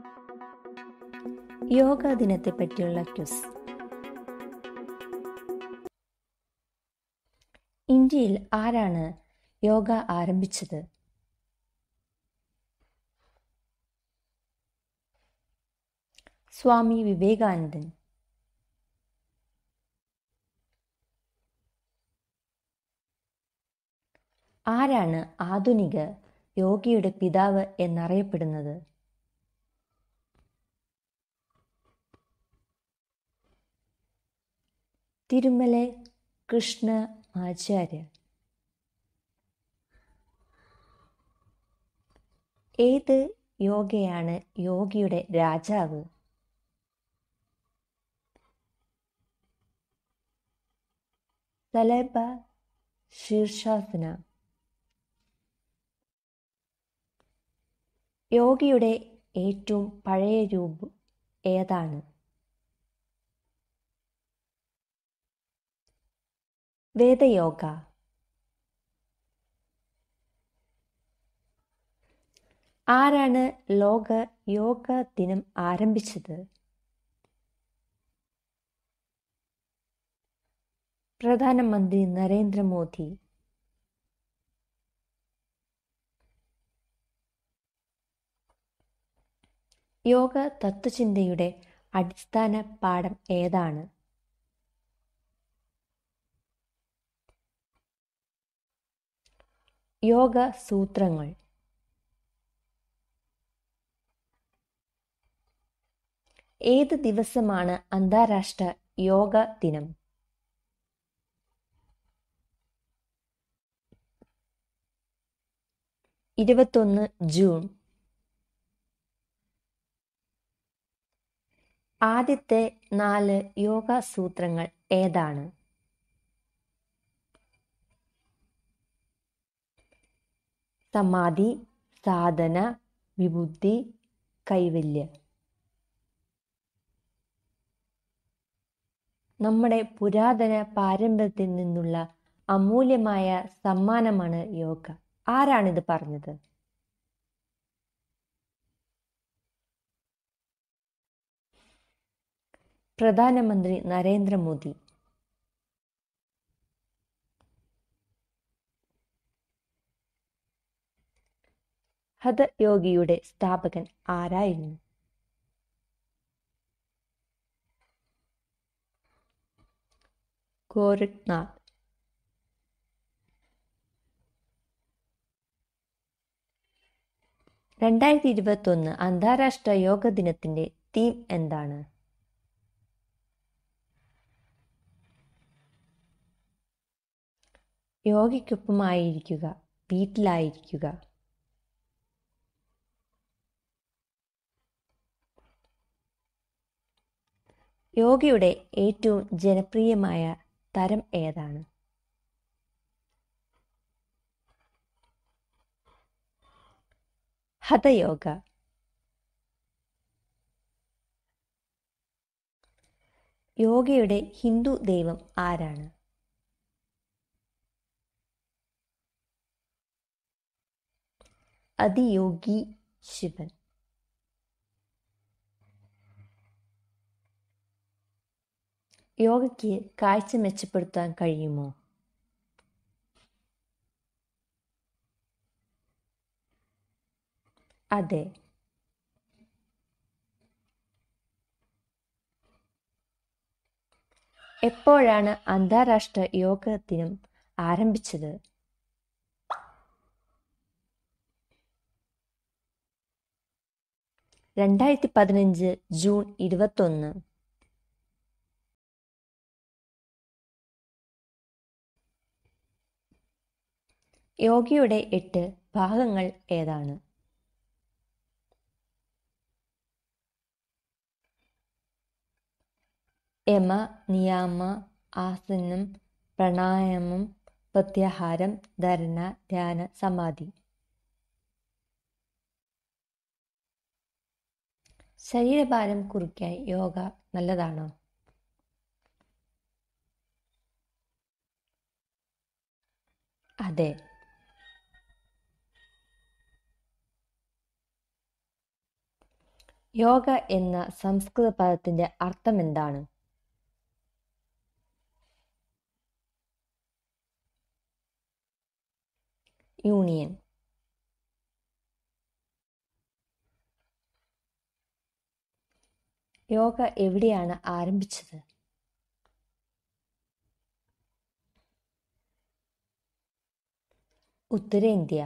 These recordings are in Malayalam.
യോഗ ദിനത്തെ പറ്റിയുള്ള ക്വിസ് ഇന്ത്യയിൽ ആരാണ് യോഗ ആരംഭിച്ചത് സ്വാമി വിവേകാനന്ദൻ ആരാണ് ആധുനിക യോഗയുടെ പിതാവ് എന്നറിയപ്പെടുന്നത് തിരുമല കൃഷ്ണ ആചാര്യ ഏത് യോഗയാണ് യോഗിയുടെ രാജാവ് സലബ ശീർഷാസന യോഗിയുടെ ഏറ്റവും പഴയ രൂപം ഏതാണ് വേദയോഗ ആരാണ് ലോക യോഗ ദിനം ആരംഭിച്ചത് പ്രധാനമന്ത്രി നരേന്ദ്രമോദി യോഗ തത്വചിന്തയുടെ അടിസ്ഥാന പാഠം ഏതാണ് യോഗ സൂത്രങ്ങൾ ഏത് ദിവസമാണ് അന്താരാഷ്ട്ര യോഗ ദിനം ഇരുപത്തൊന്ന് ജൂൺ ആദ്യത്തെ നാല് യോഗ സൂത്രങ്ങൾ ഏതാണ് സമാധി സാധന വിബുദ്ധി കൈവല്യ നമ്മുടെ പുരാതന പാരമ്പര്യത്തിൽ നിന്നുള്ള അമൂല്യമായ സമ്മാനമാണ് യോഗ ആരാണിത് പറഞ്ഞത് പ്രധാനമന്ത്രി നരേന്ദ്രമോദി ഹതയോഗിയുടെ സ്ഥാപകൻ ആരായിരുന്നു ഗോരഖ്നാഥ് രണ്ടായിരത്തി ഇരുപത്തൊന്ന് അന്താരാഷ്ട്ര യോഗ ദിനത്തിന്റെ തീം എന്താണ് യോഗയ്ക്കൊപ്പമായിരിക്കുക വീട്ടിലായിരിക്കുക യോഗയുടെ ഏറ്റവും ജനപ്രിയമായ തരം ഏതാണ് ഹതയോഗ യോഗയുടെ ഹിന്ദു ദൈവം ആരാണ് അതിയോഗി ശിവൻ യോഗയ്ക്ക് കാഴ്ച മെച്ചപ്പെടുത്താൻ കഴിയുമോ അതെ എപ്പോഴാണ് അന്താരാഷ്ട്ര യോഗ ദിനം ആരംഭിച്ചത് രണ്ടായിരത്തി പതിനഞ്ച് ജൂൺ ഇരുപത്തൊന്ന് യോഗയുടെ എട്ട് ഭാഗങ്ങൾ ഏതാണ് യമ നിയാമ ആസനം പ്രാണായാമം പ്രത്യാഹാരം ധരണ ധ്യാന സമാധി ശരീരഭാരം കുറിക്കാൻ യോഗ നല്ലതാണോ അതെ യോഗ എന്ന സംസ്കൃത പദത്തിന്റെ അർത്ഥമെന്താണ് യൂണിയൻ യോഗ എവിടെയാണ് ആരംഭിച്ചത് ഉത്തരേന്ത്യ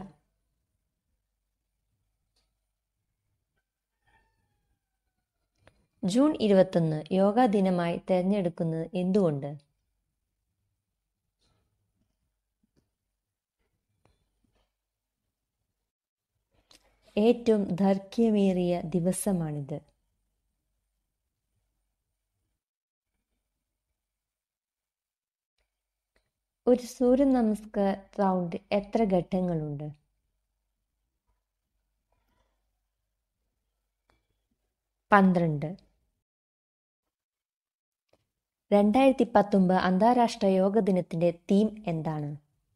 ജൂൺ ഇരുപത്തൊന്ന് യോഗാ ദിനമായി തിരഞ്ഞെടുക്കുന്നത് എന്തുകൊണ്ട് ഏറ്റവും ദൈർഘ്യമേറിയ ദിവസമാണിത് ഒരു സൂര്യ നമസ്കാര റൗണ്ട് എത്ര ഘട്ടങ്ങളുണ്ട് പന്ത്രണ്ട് രണ്ടായിരത്തി പത്തൊമ്പത് അന്താരാഷ്ട്ര യോഗ ദിനത്തിന്റെ തീം എന്താണ്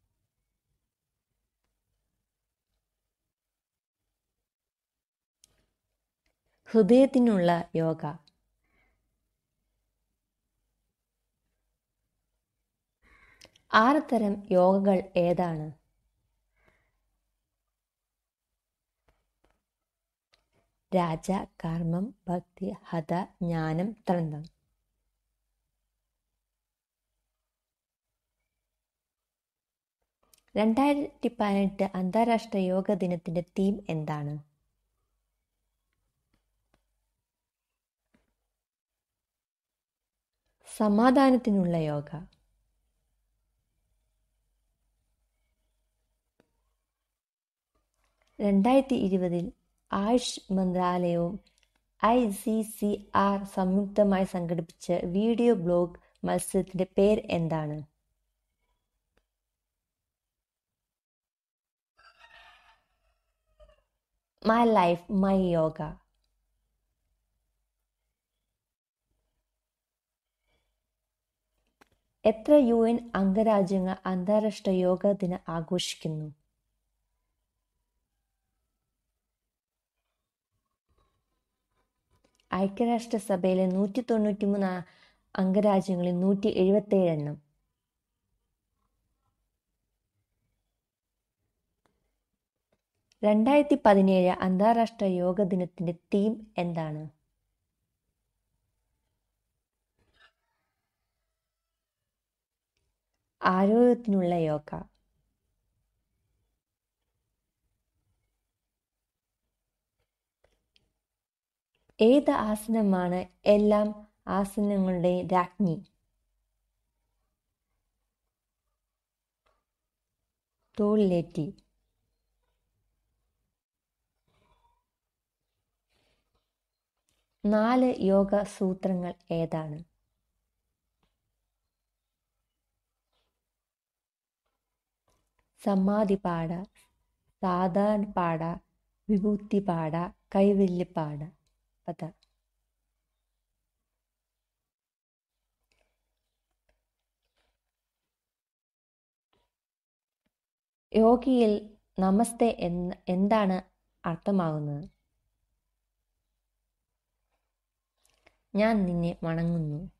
ഹൃദയത്തിനുള്ള യോഗ ആറ് തരം യോഗകൾ ഏതാണ് രാജ കർമ്മം ഭക്തി ഹത ജ്ഞാനം ത്രന്തം രണ്ടായിരത്തി പതിനെട്ട് അന്താരാഷ്ട്ര യോഗ ദിനത്തിന്റെ തീം എന്താണ് സമാധാനത്തിനുള്ള യോഗ രണ്ടായിരത്തി ഇരുപതിൽ ആയുഷ് മന്ത്രാലയവും ഐ സി സി ആർ സംയുക്തമായി സംഘടിപ്പിച്ച വീഡിയോ ബ്ലോഗ് മത്സരത്തിന്റെ പേര് എന്താണ് മൈ ലൈഫ് മൈ യോഗ എത്ര യു എൻ അംഗരാജ്യങ്ങൾ അന്താരാഷ്ട്ര യോഗ ദിനം ആഘോഷിക്കുന്നു ഐക്യരാഷ്ട്രസഭയിലെ നൂറ്റി തൊണ്ണൂറ്റി മൂന്ന് അംഗരാജ്യങ്ങളിൽ നൂറ്റി എഴുപത്തേഴ് എണ്ണം രണ്ടായിരത്തി പതിനേഴ് അന്താരാഷ്ട്ര യോഗ ദിനത്തിന്റെ തീം എന്താണ് ആരോഗ്യത്തിനുള്ള യോഗ ഏത് ആസനമാണ് എല്ലാം ആസനങ്ങളുടെയും രാജ്ഞി തോളിലേറ്റി നാല് യോഗ സൂത്രങ്ങൾ ഏതാണ് സമാധി പാട സാധാരണ പാട വിഭൂതി പാട കൈവല്യ പാട പദ യോഗിയിൽ നമസ്തേ എന്ന് എന്താണ് അർത്ഥമാകുന്നത് ഞാൻ നിന്നെ വണങ്ങുന്നു